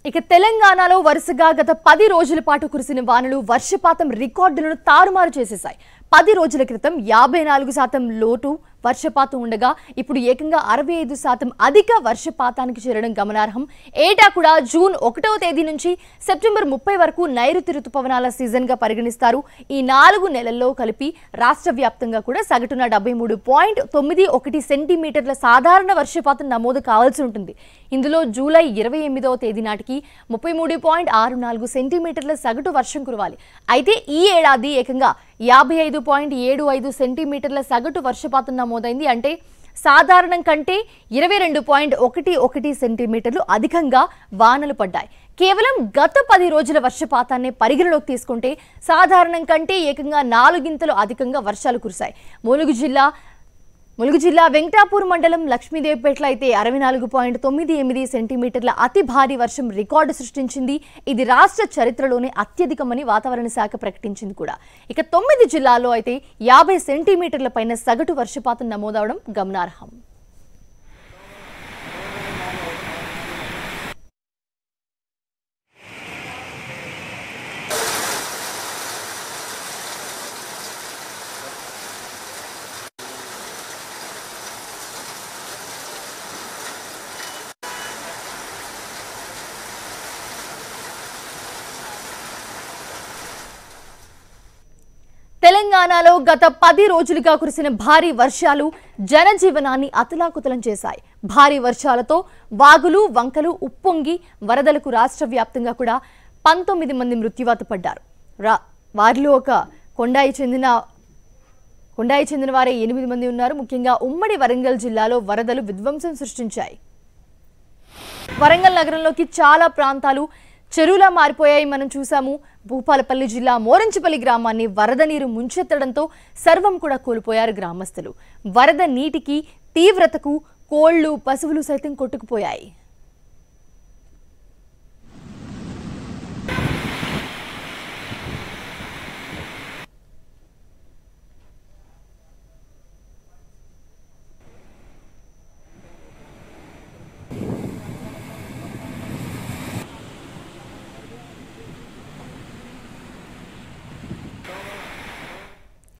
ఇక తెలంగాణలో వరుసగా గత పది రోజుల పాటు కురిసిన వానలు వర్షపాతం రికార్డులను తారుమారు చేసేశాయి పది రోజుల క్రితం యాభై నాలుగు శాతం లోటు వర్షపాతం ఉండగా ఇప్పుడు ఏకంగా అరవై ఐదు శాతం అధిక వర్షపాతానికి చేరడం గమనార్హం ఏటా కూడా జూన్ ఒకటవ తేదీ నుంచి సెప్టెంబర్ ముప్పై వరకు నైరుతి రుతుపవనాల సీజన్ గా పరిగణిస్తారు ఈ నాలుగు నెలల్లో కలిపి రాష్ట్ర వ్యాప్తంగా కూడా సగటున డెబ్బై మూడు పాయింట్ తొమ్మిది ఒకటి సెంటీమీటర్ల సాధారణ వర్షపాతం నమోదు కావాల్సి ఉంటుంది ఇందులో జూలై ఇరవై ఎనిమిదవ తేదీ నాటికి ముప్పై మూడు పాయింట్ ఆరు నాలుగు సెంటీమీటర్ల సగటు వర్షం కురవాలి అయితే ఈ ఏడాది ఏకంగా యాభై ఐదు పాయింట్ ఏడు ఐదు సెంటీమీటర్ల సగటు వర్షపాతం నమోదైంది అంటే సాధారణం కంటే ఇరవై రెండు పాయింట్ ఒకటి ఒకటి సెంటీమీటర్లు అధికంగా వానలు పడ్డాయి కేవలం గత పది రోజుల వర్షపాతాన్ని పరిగణలోకి తీసుకుంటే సాధారణం కంటే ఏకంగా నాలుగింతలు అధికంగా వర్షాలు కురిశాయి ములుగు జిల్లా ములుగు జిల్లా వెంకటాపూర్ మండలం లక్ష్మీదేవిపేటలో అయితే అరవై నాలుగు పాయింట్ తొమ్మిది ఎనిమిది సెంటీమీటర్ల అతి భారీ వర్షం రికార్డు సృష్టించింది ఇది రాష్ట్ర చరిత్రలోనే అత్యధికమని వాతావరణ శాఖ ప్రకటించింది కూడా ఇక తొమ్మిది జిల్లాల్లో అయితే యాభై సెంటీమీటర్ల పైన సగటు వర్షపాతం నమోదవడం గమనార్హం తెలంగాణలో గత పది రోజులుగా కురిసిన భారీ వర్షాలు జనజీవనాన్ని అతలాకుతలం చేశాయి భారీ వర్షాలతో వాగులు వంకలు ఉప్పొంగి వరదలకు రాష్ట్ర వ్యాప్తంగా కూడా పంతొమ్మిది మంది మృత్యువాత పడ్డారు రా వారిలో ఒక కొండాయి చెందిన కొండాయి చెందిన వారే ఎనిమిది మంది ఉన్నారు ముఖ్యంగా ఉమ్మడి వరంగల్ జిల్లాలో వరదలు విధ్వంసం సృష్టించాయి వరంగల్ నగరంలోకి చాలా ప్రాంతాలు చెరువులా మారిపోయాయి మనం చూసాము భూపాలపల్లి జిల్లా మోరంచిపల్లి గ్రామాన్ని వరద నీరు ముంచెత్తడంతో సర్వం కూడా కోల్పోయారు గ్రామస్తులు వరద నీటికి తీవ్రతకు కోళ్లు పశువులు సైతం కొట్టుకుపోయాయి